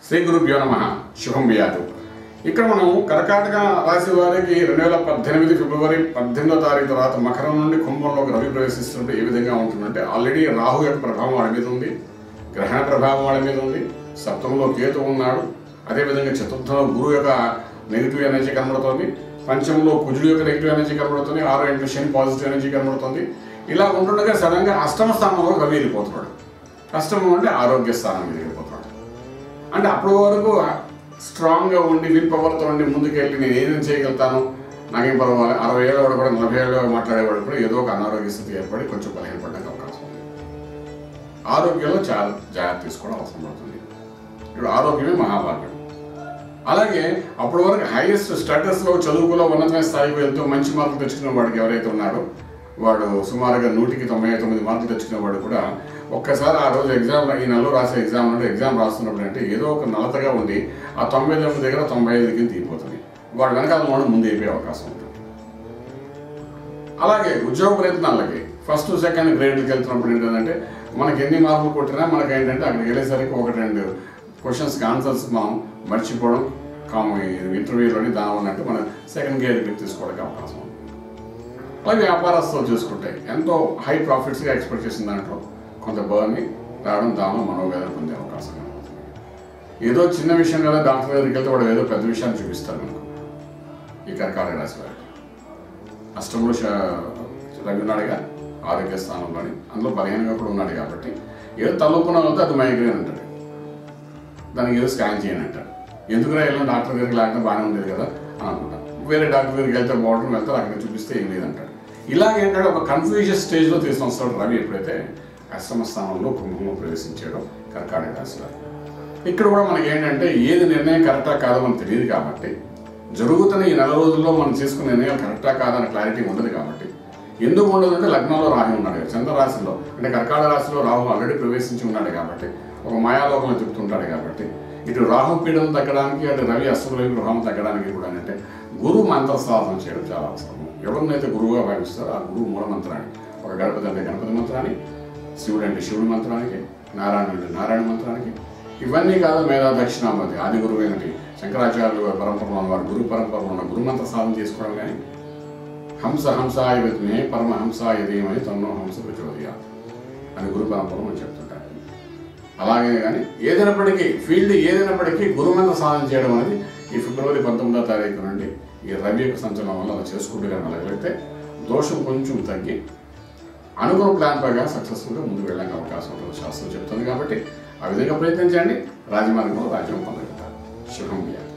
శ్రీ గురుభ్యో నమ శుభం వ్యాధు ఇక్కడ మనం కర్కాటక రాశి వారికి రెండు వేల పద్దెనిమిది ఫిబ్రవరి పద్దెనిమిదో తారీఖు తర్వాత మకరం నుండి కుంభంలోకి రవి ప్రవేశిస్తుంటే ఏ విధంగా ఉంటుందంటే ఆల్రెడీ రాహు యొక్క ప్రభావం వాళ్ళ మీద ఉంది గ్రహణ ప్రభావం వాళ్ళ మీద ఉంది సప్తమంలో కేతు ఉన్నాడు అదేవిధంగా చతుర్థంలో గురువు యొక్క నెగిటివ్ ఎనర్జీ కనబడుతోంది పంచమంలో కుజుడు యొక్క నెగిటివ్ ఎనర్జీ కనబడుతుంది ఆరో ఇంట్లో శని పాజిటివ్ ఎనర్జీ కనబడుతుంది ఇలా ఉంటుండగా సడన్గా అష్టమ స్థానంలో రవి వెళ్ళిపోతున్నాడు అష్టమం అంటే ఆరోగ్య స్థానం మీద వెళ్ళిపోతున్నాడు అంటే అప్పటి వరకు స్ట్రాంగ్గా ఉండి విల్ పవర్తో ఉండి ముందుకెళ్ళి నేను ఏదైనా చేయగలుగుతాను నాకేం పర్వాలేదు అరవై ఏళ్ళవాడు కూడా నలభై ఏళ్ళ మాట్లాడేవాడు కూడా ఏదో ఒక అనారోగ్య స్థితి ఏర్పడి కొంచెం బలహీనపడడానికి అవకాశం ఉంది ఆరోగ్యంలో చాలా జాగ్రత్త తీసుకోవడం అవసరం పడుతుంది ఇప్పుడు ఆరోగ్యమే మహాభాగ్యం అలాగే అప్పటి వరకు హైయెస్ట్ స్టేటస్లో చదువుకులో ఉన్నతమైన స్థాయికి వెళ్తూ మంచి మార్కులు తెచ్చుకున్న వాడికి ఎవరైతే ఉన్నాడో వాడు సుమారుగా నూటికి తొంభై తొమ్మిది మార్కులు తెచ్చుకున్న వాడు కూడా ఒక్కసారి ఆ రోజు ఎగ్జామ్ ఈ నెలలో రాసే ఎగ్జామ్ అంటే ఎగ్జామ్ రాస్తున్నప్పుడు అంటే ఏదో ఒక నలతగా ఉండి ఆ తొంభై తొమ్మిది దగ్గర తొంభై ఐదుకి తీయిపోతుంది వాడు వెనకాల వాడు ముందు అయిపోయే అవకాశం ఉంటుంది అలాగే ఉద్యోగ ప్రయత్నాలకి ఫస్ట్ సెకండ్ గ్రేడ్కి వెళ్తున్నప్పుడు ఏంటంటే మనకి ఎన్ని మార్కులు కొట్టినా మనకి ఏంటంటే అక్కడికి వెళ్ళేసరికి ఒకటి రెండు క్వశ్చన్స్కి ఆన్సర్స్ మనం మర్చిపోవడం కాము ఇంటర్వ్యూలోని దానివల్ల అంటే మనం సెకండ్ గ్రేడ్కి తీసుకోవడానికి అవకాశం ఉంది అలాగే వ్యాపారస్తులు చూసుకుంటే ఎంతో హై ప్రాఫిట్స్గా ఎక్స్పెక్ట్ చేసిన దాంట్లో కొంత బర్ని రావడం దానిలో మనోవేదన పొందే అవకాశం కనబడుతుంది ఏదో చిన్న విషయం కదా డాక్టర్ దగ్గరికి వెళ్తే వాడు ఏదో పెద్ద విషయాన్ని చూపిస్తారు మనకు ఈ కర్కాటక రాశి వారికి అష్టంలో శ- రవి ఉన్నాడుగా ఆరోగ్య స్థానంలోని అందులో బలహీనంగా కూడా ఉన్నాడు కాబట్టి ఏదో తలొప్పున వెళ్తే అది మైగ్రేన్ అంటాడు దానికి ఏదో స్కాన్ చేయని అంటాడు ఎందుకురా వెళ్ళిన డాక్టర్ దగ్గరికి లేకపోతే బాగానే ఉండేది కదా అని అనుకుంటాం వేరే డాక్టర్ దగ్గరికి వెళ్తే బాగుంటుంది వెళ్తే అక్కడ చూపిస్తే ఏం లేదంటాడు ఇలాగ ఏంటంటే ఒక కన్ఫ్యూజన్ స్టేజ్లో తీసుకొని వస్తాడు రవి ఎప్పుడైతే అష్టమ స్థానంలో కుంభంలో ప్రవేశించాడో కర్కాటక రాశిలో ఇక్కడ కూడా మనకి ఏంటంటే ఏది నిర్ణయం కరెక్టా కాదో మనకు తెలియదు కాబట్టి జరుగుతున్న ఈ నెల రోజుల్లో మనం తీసుకున్న నిర్ణయం కరెక్టా కాదా అనే క్లారిటీ ఉండదు కాబట్టి ఎందుకు ఉండదు అంటే లగ్నంలో రాహు ఉన్నాడు కదా, చంద్ర రాశిలో అంటే కర్కాటక రాశిలో రాహు ఆల్రెడీ ప్రవేశించి ఉన్నాడు కాబట్టి ఒక మాయాలోకంలో తిప్పుతుంటాడు కాబట్టి ఇటు రాహు పీడనం తగ్గడానికి అటు రవి అష్టమలవి ప్రభావం తగ్గడానికి కూడా అంటే గురు మంత్ర సాధన చేయడం చాలా అవసరం ఎవరినైతే గురువుగా భావిస్తారో ఆ గురువు మూల మంత్రాన్ని ఒక గణపతి అంటే గణపతి మంత్రాన్ని శివుడు అంటే శివుడి మంత్రానికి నారాయణ అంటే నారాయణ మంత్రానికి ఇవన్నీ కాదు మేధా దక్షిణామతి ఆది గురువు అయినటి శంకరాచార్యులు వారి పరంపరలో ఉన్న వారి గురు పరంపరలో ఉన్న గురుమంత్ర సాధన చేసుకోవడం కానీ హంస హంసాయ విద్మే పరమ హంసాయ ధీమని తన్నో హంస ప్రచోదయ అని గురు పరంపరలో మనం చెప్తుంటారు అలాగే కానీ ఏదైనప్పటికీ ఫీల్డ్ ఏదైనప్పటికీ గురుమంత్ర సాధన చేయడం అనేది ఈ ఫిబ్రవరి పంతొమ్మిదో తారీఖు నుండి ఈ రవి యొక్క సంచలనం వల్ల అలా చేసుకుంటూ కానీ వెళ్ళగలిగితే దోషం కొంచెం తగ్గి అనుకున్న ప్లాన్ ప్రకారం సక్సెస్ఫుల్గా ముందుకు వెళ్ళడానికి అవకాశం ఉంటుంది శాస్త్రం చెప్తుంది కాబట్టి ఆ విధంగా ప్రయత్నించండి రాజమార్గంలో రాజ్యం పొందగలుగుతారు శుభం వ్యాధి